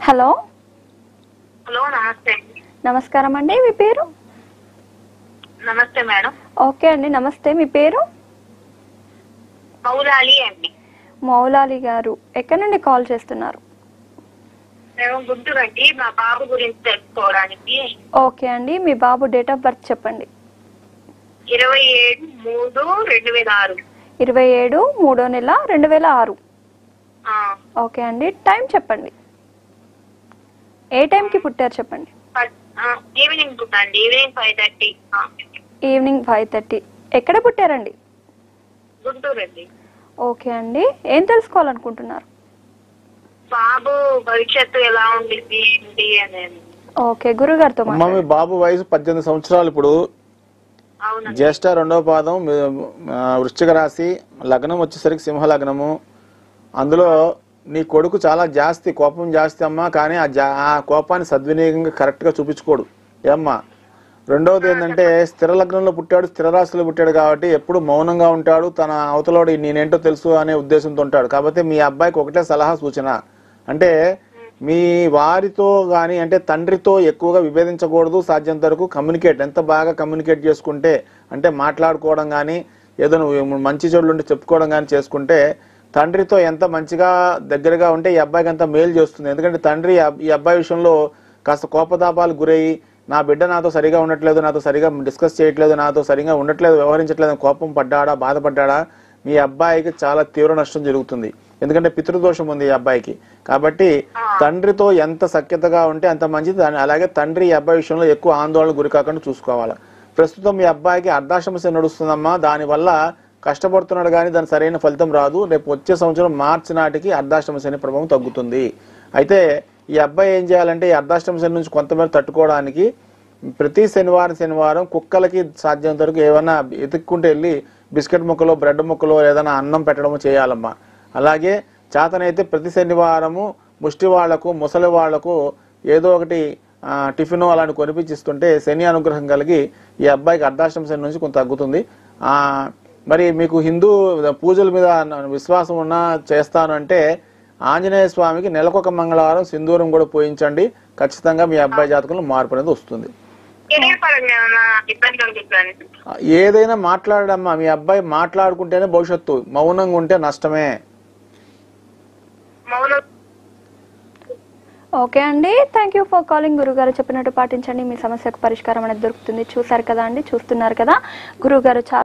hello hello నమస్తే నమస్కారం అండి మీ పేరు నమస్తే మేడం ఓకే అండి నమస్తే మీ పేరు మౌలాలి అండి మౌలాలి గారు ఎక్కడి నుండి కాల్ చేస్తున్నారు మేము గుంటూరు అండి మా బాబు గురించి తెలుసుకోవడానికి ఓకే అండి మీ బాబు డేట్ ఆఫ్ బర్త్ చెప్పండి ఇరవై ఏడు మూడు రెండు వేల ఆరు ఇరవై ఏడు మూడో నెల రెండు వేల ఆరు ఆ, ఓకే అండి టైం చెప్పండి ఏ టైంకి పుట్టారు చెప్పండి ప- ఆ, ఈవినింగ్ పుట్ట అండి evening five thirty evening five thirty ఎక్కడ పుట్టారండి గుంటూరు అండి ఓకే అండి ఏం తెలుసుకోవాలనుకుంటున్నారు బాబు భవిష్యత్తు ఎలా ఉండిద్ది ఏంటి అనేది ఓకే గురుగారితో అమ్మ మాట్లాడండి మీ బాబు వయసు పద్దెనిమిది సంవత్సరాలు ఇప్పుడు అవునండి జ్యేష్ఠ రెండవ పాదం మీ- ఆ, వృశ్చిక రాశి లగ్నం వచ్చేసరికి సింహ లగ్నము అందులో నీ కొడుకు చాలా జాస్తి కోపం జాస్తి అమ్మా కానీ ఆ జా ఆ కోపాన్ని సద్వినియోగంగా కరెక్ట్గా చూపించుకోడు ఏమ్మా రెండవది ఏంటంటే స్థిర లగ్నంలో పుట్టాడు స్థిర రాశిలో పుట్టాడు కాబట్టి ఎప్పుడు మౌనంగా ఉంటాడు తన అవతలోడు నేనేంటో తెలుసు అనే ఉద్దేశంతో ఉంటాడు కాబట్టి మీ అబ్బాయికి ఒకటే సలహా సూచన అంటే మీ వారితో కానీ అంటే తండ్రితో ఎక్కువగా విభేదించకూడదు సాధ్యంత వరకు కమ్యూనికేట్ ఎంత బాగా కమ్యూనికేట్ చేసుకుంటే అంటే మాట్లాడుకోవడం కానీ ఏదో నువ్వు మంచి చెడులు ఉండి చెప్పుకోవడం కానీ చేసుకుంటే తండ్రితో ఎంత మంచిగా దగ్గరగా ఉంటే ఈ అబ్బాయికి అంత మేలు చేస్తుంది ఎందుకంటే తండ్రి ఈ అబ్- ఈ అబ్బాయి విషయంలో కాస్త కోపతాపాలు గురయ్యి నా బిడ్డ నాతో సరిగా ఉండట్లేదు నాతో సరిగా డిస్కస్ చేయట్లేదు నాతో సరిగా ఉండట్లేదు వ్యవహరించట్లేదు అని కోపం పడ్డాడా బాధపడ్డాడా మీ అబ్బాయికి చాలా తీవ్ర నష్టం జరుగుతుంది ఎందుకంటే పితృదోషం ఉంది ఈ అబ్బాయికి కాబట్టి తండ్రితో ఎంత సఖ్యతగా ఉంటే అంత మంచిది దాని- అలాగే తండ్రి ఈ అబ్బాయి విషయంలో ఎక్కువ ఆందోళన గురి కాకుండా చూసుకోవాలి ప్రస్తుతం మీ అబ్బాయికి అర్ధాశ్రమశ నడుస్తుందమ్మా దానివల్ల కష్టపడుతున్నాడు కానీ దాని సరైన ఫలితం రాదు రేపు వచ్చే సంవత్సరం మార్చి నాటికి అర్ధాశ్రమ శని ప్రభావం తగ్గుతుంది అయితే ఈ అబ్బాయి ఏం చేయాలంటే ఈ అర్ధాశ్రమ శని నుంచి కొంతమేర తట్టుకోవడానికి ప్రతి శనివారం శనివారం కుక్కలకి సాధ్యమైనంత వరకు ఏమైనా ఎతుక్కుంటూ వెళ్ళి బిస్కెట్ ముక్కలో బ్రెడ్ ముక్కలో ఏదైనా అన్నం పెట్టడము చేయాలమ్మా అలాగే చేతనైతే ప్రతి శనివారము ముష్టి వాళ్లకు ముసలి వాళ్లకు ఏదో ఒకటి ఆ, టిఫిన్ అలాంటి కొనిపించిస్తుంటే శని అనుగ్రహం కలిగి ఈ అబ్బాయికి అర్ధాశ్రమ శని నుంచి కొంత తగ్గుతుంది ఆ మరి మీకు హిందూ పూజల మీద విశ్వాసం ఉన్నా చేస్తాను అంటే ఆంజనేయ స్వామికి నెలకొక మంగళవారం సింధూరం కూడా పోయించండి ఖచ్చితంగా మీ అబ్బాయి జాతకంలో మార్పు అనేది వస్తుంది కెరీర్ పరంగా ఏమైనా ఇబ్బంది ఉంటుందని ఏదైనా మాట్లాడమ్మా మీ అబ్బాయి మాట్లాడుకుంటేనే భవిష్యత్తు మౌనంగా ఉంటే నష్టమే మౌనం ఓకే అండి థ్యాంక్ యూ ఫర్ కాలింగ్ గురుగారు చెప్పినట్టు పాటించండి మీ సమస్యకు పరిష్కారం అనేది దొరుకుతుంది చూసారు కదా అండి చూస్తున్నారు కదా గురుగారు చాలా